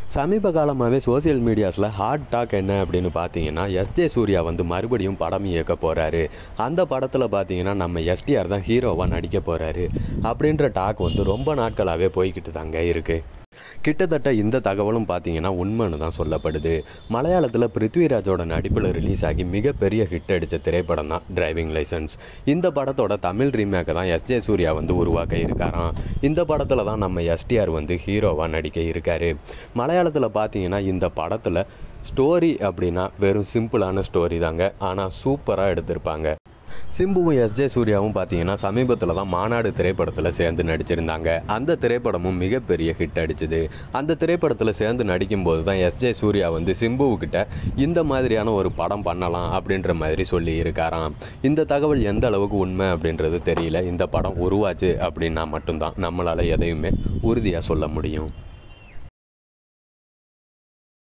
சமீப காலமாகவே social மீடியாஸில் hot dog என்ன அப்படின்னு பார்த்தீங்கன்னா எஸ்ஜே சூர்யா வந்து மறுபடியும் படம் இயக்க போகிறாரு அந்த படத்தில் பார்த்தீங்கன்னா நம்ம எஸ்டிஆர் தான் ஹீரோவாக நடிக்க போகிறாரு அப்படின்ற டாக் வந்து ரொம்ப நாட்களாகவே போய்கிட்டு தாங்க இருக்குது கிட்டத்தட்ட இந்த தகவலும் பார்த்தீங்கன்னா உண்மைன்னு தான் சொல்லப்படுது மலையாளத்தில் பிருத்விராஜோட நடிப்பில் ரிலீஸ் ஆகி மிகப்பெரிய ஹிட் அடித்த திரைப்படம் தான் டிரைவிங் லைசன்ஸ் இந்த படத்தோட தமிழ் ரீமேக்கை தான் எஸ்ஜே சூர்யா வந்து உருவாக்க இருக்காராம் இந்த படத்தில் தான் நம்ம எஸ்டிஆர் வந்து ஹீரோவாக நடிக்க இருக்காரு மலையாளத்தில் பார்த்தீங்கன்னா இந்த படத்தில் ஸ்டோரி அப்படின்னா வெறும் சிம்பிளான ஸ்டோரி தாங்க ஆனால் சூப்பராக எடுத்திருப்பாங்க சிம்புவும் எஸ்ஜே சூர்யாவும் பார்த்தீங்கன்னா சமீபத்தில் தான் மாநாடு திரைப்படத்தில் சேர்ந்து நடிச்சிருந்தாங்க அந்த திரைப்படமும் மிகப்பெரிய ஹிட் அடிச்சுது அந்த திரைப்படத்தில் சேர்ந்து நடிக்கும்போது தான் எஸ்ஜே சூர்யா வந்து சிம்புவுக்கிட்ட இந்த மாதிரியான ஒரு படம் பண்ணலாம் அப்படின்ற மாதிரி சொல்லி இருக்காராம் இந்த தகவல் எந்த அளவுக்கு உண்மை அப்படின்றது தெரியல இந்த படம் உருவாச்சு அப்படின்னா மட்டும்தான் நம்மளால் எதையுமே உறுதியாக சொல்ல முடியும்